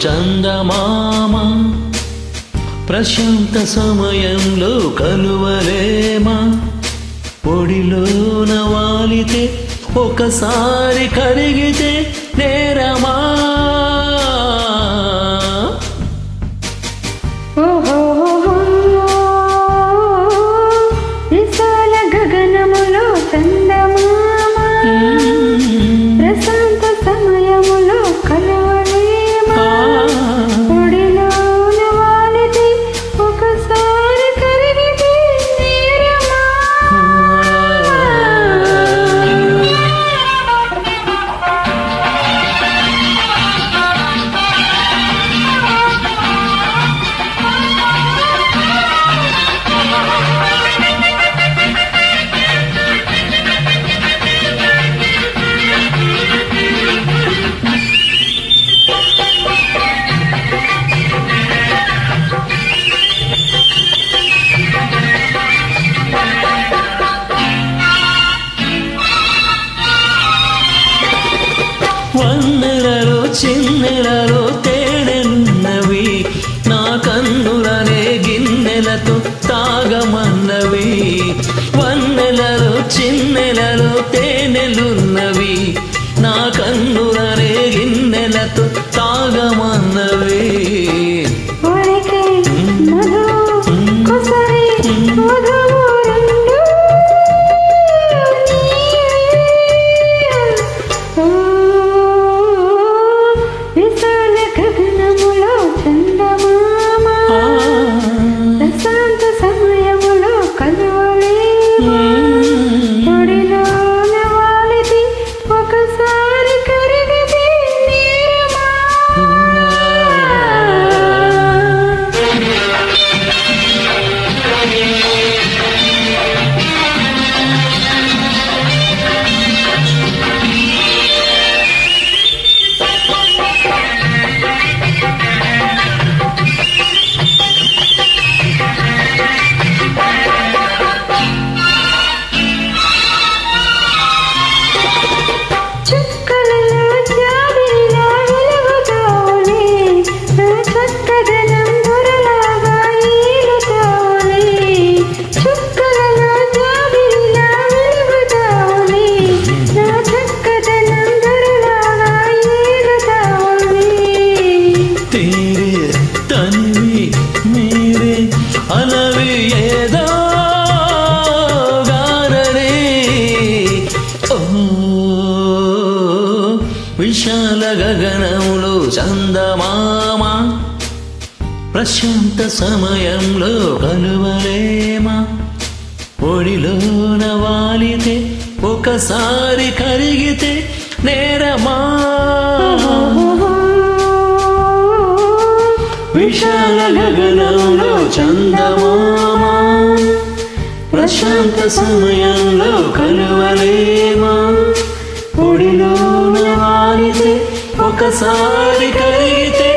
చందమామ ప్రశాంత సమయంలో కలువలేమా ఒడిలోన వాలితే ఒకసారి కరిగితే నేరమా ఓహోహోహో. విశాల గగనములో చందమామ ప్రశాంత సమయములో కలవలేమా ఒడిలోన వాలితే ఒకసారి కరిగితే నేరమా వన్నెలలో చిన్నెలలో తేనెన్నవి నా కన్నులనే గిన్నెలతో తాగమన్నవి వన్నెలలో చిన్నెలలో తేనెలున్నవి నా కన్నులనే గిన్నెలతో తాగమన్నవి ఒలికే మధు కొసరి మధువు రెండు ఓ విశాల గగనములో చందమామ ఆ, ప్రశాంత సమయములో కలవలేమా ఒడిలోన వాలితే ఒకసారి కరిగితే నేరమా చుక్కలలో జాబిలిలా వెలుగుతావులే నా చక్కదనం దొరలాగా ఈలుతావులే చుక్కలలో జాబిలిలా వెలుగుతావులే నా చక్కదనం దొరలాగా ఈలుతావులే తేరే తనివి మీరే అలవి ఏదో గారరే ఓ విశాల గగనంలో చందమామ ప్రశాంత సమయంలో కలువలేమా ఒడిలోన వాలితే ఒకసారి కరిగితే నేరమా విశాల గగనంలో చందమామ ప్రశాంత సమయంలో కలువలేమా ఒడిలోన వాలితే ఒకసారి కలిగితే